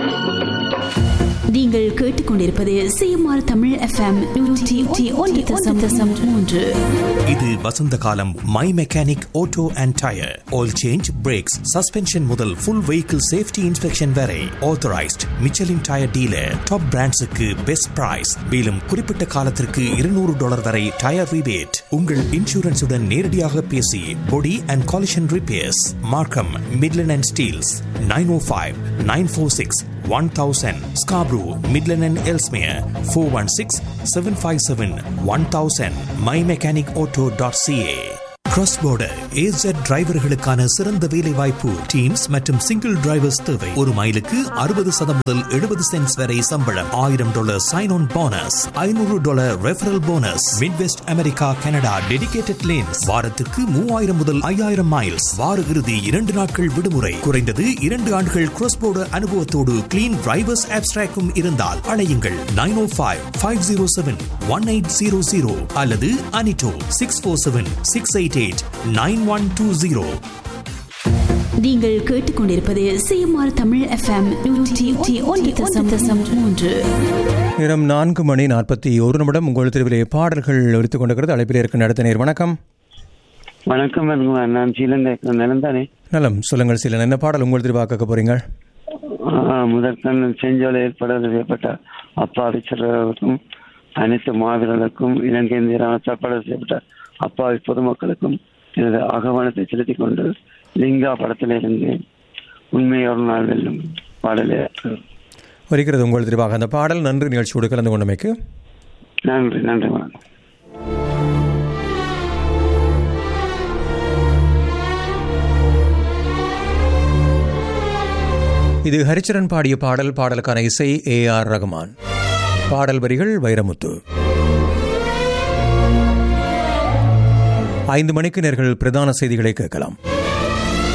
நீங்கள் கேட்டுக்கொண்டிருப்பது CMR Tamil FM நூற்றி ஒன்று தசம் தசம் மூன்று இது வசந்த காலம் my mechanic auto and tyre oil change brakes suspension முதல் ஃபுல் வெஹிக்கிள் சேஃப்டி இன்ஸ்பெக்ஷன் வரை authorised Michelin tyre dealer top பிராண்ட்ஸுக்கு பெஸ்ட் பிரைஸ் மேலும் குறிப்பிட்ட காலத்திற்கு இருநூறு டாலர் வரை டயர் ரிபேட் உங்கள் இன்சூரன்ஸுடன் நேரடியாக பேசி body and collision repairs Markham Midland and Steeles nine O five nine four six one thousand Scarborough Midland and Ellesmere four one six seven five seven one thousand my mechanic auto dot CA cross border AZ டிரைவர்களுக்கான சிறந்த வேலை வாய்ப்பு teams மற்றும் single drivers தேவை ஒரு மைலுக்கு அறுபது சதம் முதல் எழுபது சென்ட்ஸ் வரை சம்பளம் ஆயிரம் டாலர் சைன் ஆன் போனஸ் ஐநூறு dollar referral bonus midwest America Canada dedicated lanes வாரத்துக்கு மூவாயிரம் முதல் ஐயாயிரம் மைல்ஸ் வார இறுதி இரண்டு நாட்கள் விடுமுறை குறைந்தது இரண்டு ஆண்டுகள் கிராஸ் border அனுபவத்தோடு கிளீன் டிரைவர்ஸ் ஆப்ஸ்ட்ராக்கும் இருந்தால் அழையுங்கள் nine O five five zero seven one eight zero zero அல்லது அனிட்டோ six four seven six eight eight nine one two zero நீங்கள் கேட்டுக்கொண்டிருப்பது சிஎம்ஆர் தமிழ் எஃப்எம் நூற்றி ஒன்று தசம் தசம் மூன்று நேரம் நான்கு மணி நாற்பத்தி ஒரு நிமிடம் உங்கள் தெருவிலே பாடல்கள் ஒலித்துக் கொண்டிருக்கிறது அழைப்பில் இருக்க நடத்த நேர் வணக்கம் வணக்கம் அருண்குமார். நான் ஸ்ரீலங்கா நிலம் தானே நலம் சொல்லுங்கள் சில என்ன பாடல் உங்கள் தெருவாக்க போறீங்க முதற்கண் செஞ்சோலை ஏற்பட செய்யப்பட்ட அப்பாவி சிலருக்கும் அனைத்து மாவீரர்களுக்கும் இலங்கை இந்தியரான தற்பட செய்யப்பட்ட அப்பாவி பொதுமக்களுக்கும் எனது ஆகவானத்தை செலுத்திக் கொண்டு லிங்கா படத்திலிருந்து உண்மை ஒரு நாள் வெல்லும் பாடலே வருகிறது உங்கள் தெருவாக அந்த பாடல் நன்றி நிகழ்ச்சியோடு கலந்து கொண்டமைக்கு நன்றி நன்றி வணக்கம் இது ஹரிச்சரன் பாடிய பாடல் பாடலுக்கான இசை ஏ ஆர் ரகுமான் பாடல் வரிகள் வைரமுத்து ஐந்து மணிக்கு நேர்கள் பிரதான செய்திகளை கேட்கலாம்